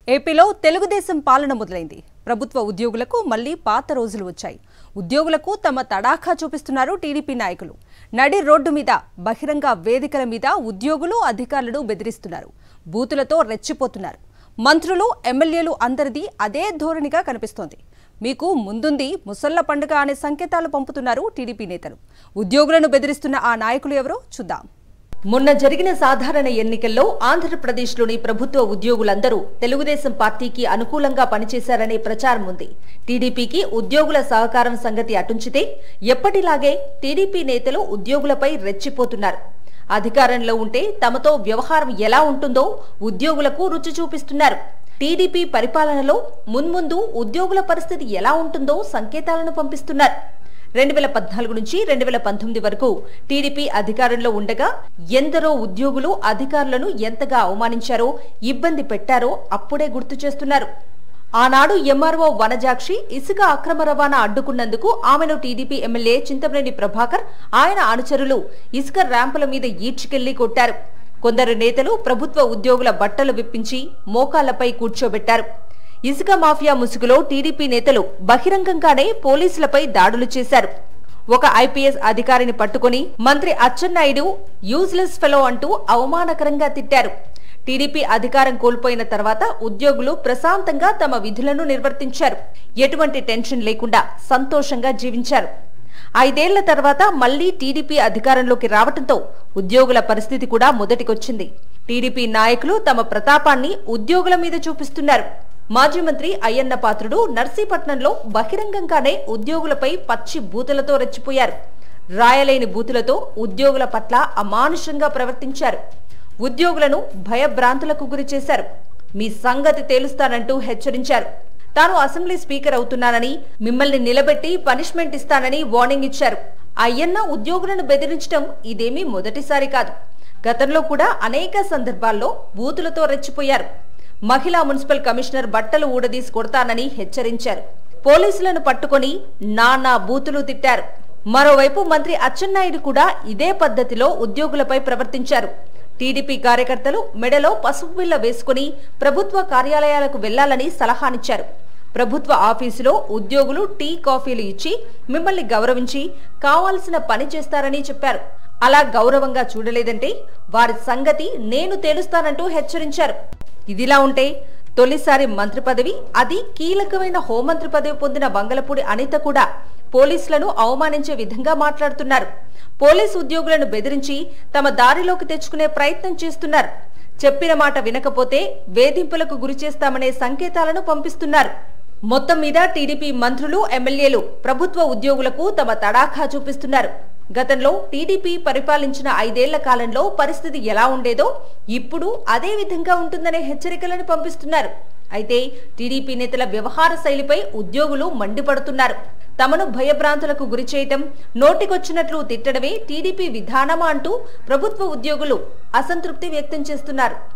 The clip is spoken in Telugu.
ఏపీలో తెలుగుదేశం పాలన మొదలైంది ప్రభుత్వ ఉద్యోగులకు మళ్లీ పాత రోజులు వచ్చాయి ఉద్యోగులకు తమ తడాఖా చూపిస్తున్నారు టీడీపీ నాయకులు నడి రోడ్డు మీద బహిరంగ వేదికల మీద ఉద్యోగులు అధికారులను బెదిరిస్తున్నారు బూతులతో రెచ్చిపోతున్నారు మంత్రులు ఎమ్మెల్యేలు అందరిది అదే ధోరణిగా కనిపిస్తోంది మీకు ముందుంది ముసళ్ల పండుగ అనే సంకేతాలు పంపుతున్నారు టీడీపీ నేతలు ఉద్యోగులను బెదిరిస్తున్న ఆ నాయకులు ఎవరో చూద్దాం మొన్న జరిగిన సాధారణ ఎన్నికల్లో ఆంధ్రప్రదేశ్లోని ప్రభుత్వ ఉద్యోగులందరూ తెలుగుదేశం పార్టీకి అనుకూలంగా పనిచేశారనే ప్రచారం ఉంది టీడీపీకి ఉద్యోగుల సహకారం సంగతి అటుంచితే ఎప్పటిలాగే టీడీపీ నేతలు ఉద్యోగులపై రెచ్చిపోతున్నారు అధికారంలో ఉంటే తమతో వ్యవహారం ఎలా ఉంటుందో ఉద్యోగులకు రుచి చూపిస్తున్నారు టీడీపీ పరిపాలనలో మున్ముందు ఉద్యోగుల పరిస్థితి ఎలా ఉంటుందో సంకేతాలను పంపిస్తున్నారు రెండు వేల పద్నాలుగు నుంచి రెండు వేల పంతొమ్మిది వరకు టీడీపీ అధికారంలో ఉండగా ఎందరో ఉద్యోగులు అధికారులను ఎంతగా అవమానించారో ఇబ్బంది పెట్టారో అప్పుడే గుర్తు చేస్తున్నారు ఆనాడు ఎంఆర్ఓ వనజాక్షి ఇసుక అక్రమ రవాణా అడ్డుకున్నందుకు ఆమెను టీడీపీ ఎమ్మెల్యే చింతమనేని ప్రభాకర్ ఆయన అనుచరులు ఇసుక ర్యాంపుల మీద ఈడ్చుకెళ్లి కొట్టారు కొందరు నేతలు ప్రభుత్వ ఉద్యోగుల బట్టలు విప్పించి మోకాళ్లపై కూర్చోబెట్టారు ఇసుక మాఫియా ముసుగులో టీడీపీ నేతలు బహిరంగంగానే పోలీసులపై దాడులు చేశారు ఒక ఐపీఎస్ అధికారిని పట్టుకుని మంత్రి అచ్చెన్నాయుడు యూజ్లెస్ ఫెలో అంటూ అవమానకరంగా తిట్టారు టీడీపీ అధికారం కోల్పోయిన తర్వాత ఉద్యోగులు ప్రశాంతంగా తమ విధులను నిర్వర్తించారు ఎటువంటి టెన్షన్ లేకుండా సంతోషంగా జీవించారు ఐదేళ్ల తర్వాత మళ్లీ టీడీపీ అధికారంలోకి రావడంతో ఉద్యోగుల పరిస్థితి కూడా మొదటికొచ్చింది టీడీపీ నాయకులు తమ ప్రతాపాన్ని ఉద్యోగుల మీద చూపిస్తున్నారు మాజీ మంత్రి అయ్యన్న పాత్రుడు నర్సీపట్నంలో బహిరంగంగానే ఉద్యోగులపై పచ్చి బూతులతో రెచ్చిపోయారు రాయలేని బూతులతో ఉద్యోగుల పట్ల అమానుషంగా ప్రవర్తించారు ఉద్యోగులను భయభ్రాంతులకు గురి చేశారు మీ సంగతి తేలుస్తానంటూ హెచ్చరించారు తాను అసెంబ్లీ స్పీకర్ అవుతున్నానని మిమ్మల్ని నిలబెట్టి పనిష్మెంట్ ఇస్తానని వార్నింగ్ ఇచ్చారు అయ్యన్న ఉద్యోగులను బెదిరించడం ఇదేమీ మొదటిసారి కాదు గతంలో కూడా అనేక సందర్భాల్లో బూతులతో రెచ్చిపోయారు మహిళా మున్సిపల్ కమిషనర్ బట్టలు ఊడదీసి కొడతానని హెచ్చరించారు పోలీసులను పట్టుకొని నానా బూతులు తిట్టారు మరోవైపు మంత్రి అచ్చెన్నాయుడు కూడా ఇదే పద్ధతిలో ఉద్యోగులపై ప్రవర్తించారు టీడీపీ కార్యకర్తలు మెడలో పసుపు బిళ్ళ వేసుకుని ప్రభుత్వ కార్యాలయాలకు వెళ్లాలని సలహానిచ్చారు ప్రభుత్వ ఆఫీసులో ఉద్యోగులు టీ కాఫీలు ఇచ్చి మిమ్మల్ని గౌరవించి కావాల్సిన పని చేస్తారని చెప్పారు అలా గౌరవంగా చూడలేదంటే వారి సంగతి నేను తేలుస్తానంటూ హెచ్చరించారు ఇదిలా ఉంటే తొలిసారి మంత్రి పదవి అది కీలకమైన హోంమంత్రి పదవి పొందిన వంగలపూడి అనిత కూడా పోలీసులను అవమానించే విధంగా మాట్లాడుతున్నారు పోలీసు ఉద్యోగులను బెదిరించి తమ దారిలోకి తెచ్చుకునే ప్రయత్నం చేస్తున్నారు చెప్పిన మాట వినకపోతే వేధింపులకు గురి చేస్తామనే సంకేతాలను పంపిస్తున్నారు మొత్తం మీద టీడీపీ మంత్రులు ఎమ్మెల్యేలు ప్రభుత్వ ఉద్యోగులకు తమ తడాఖా చూపిస్తున్నారు గతంలో టీడీపీ పరిపాలించిన ఐదేళ్ల కాలంలో పరిస్థితి ఎలా ఉండేదో ఇప్పుడు అదే విధంగా ఉంటుందనే హెచ్చరికలను పంపిస్తున్నారు అయితే టీడీపీ నేతల వ్యవహార శైలిపై ఉద్యోగులు మండిపడుతున్నారు తమను భయభ్రాంతులకు గురి చేయటం నోటికొచ్చినట్లు తిట్టడమే టీడీపీ విధానమా అంటూ ప్రభుత్వ ఉద్యోగులు అసంతృప్తి వ్యక్తం చేస్తున్నారు